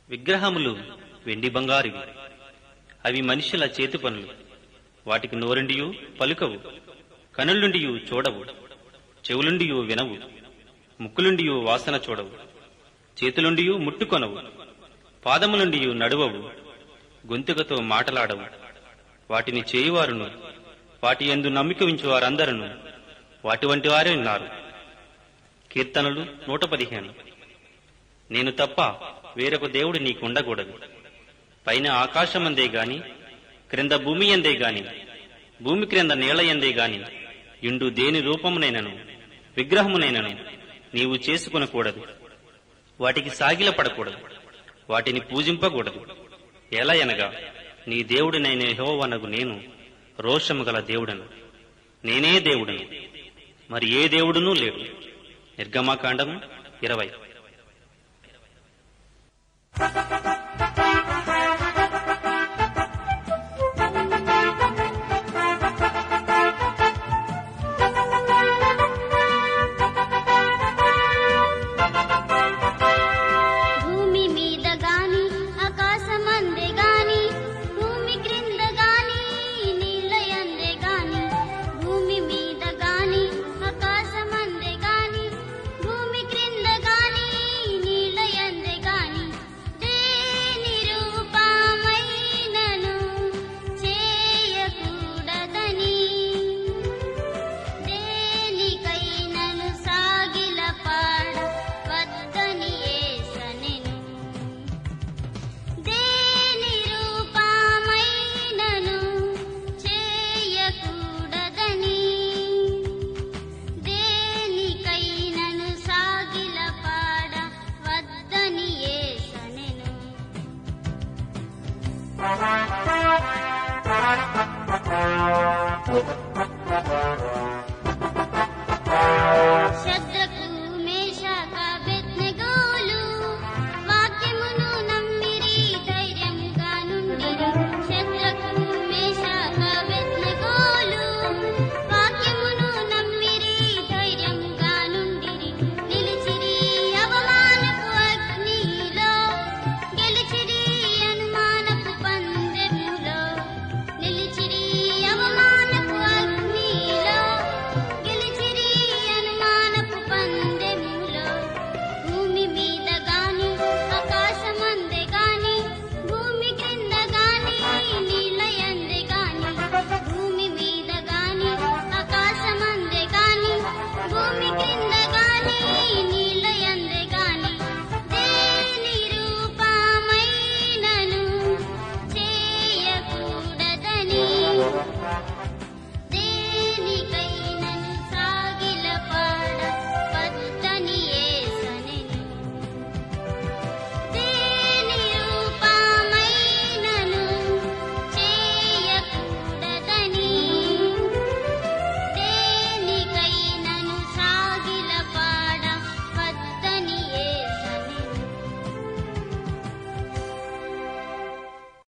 విగ్రహములు వెండి బంగారువి అవి మనుషుల చేతి పనులు వాటికి నోరుండియు పలుకవు కనులుండియు చూడవు చెవులుండియు వినవు ముక్కులుండియు వాసన చూడవు చేతులుండియు ముట్టుకొనవు పాదములుండియు నడువవు గొంతుకతో మాటలాడవు వాటిని చేయువారును వాటి ఎందు నమ్మిక ఉంచు వారందరూ వాటి వంటి వారే ఉన్నారు కీర్తనలు నూట పదిహేను నేను తప్ప వేరొక దేవుడు నీకుండకూడదు పైన ఆకాశమందే గాని క్రింద భూమి ఎందే గాని భూమి క్రింద నేల ఎందే గాని ఇండు దేని రూపమునైనను విగ్రహమునైనను నీవు చేసుకునకూడదు వాటికి సాగిల పడకూడదు వాటిని పూజింపకూడదు ఎలా అనగా నీ దేవుడినైన యెహోవనగు నేను రోషము గల దేవుడను నేనే దేవుడను మరి ఏ దేవుడునూ లేడు నిర్గమాకాండము ఇరవై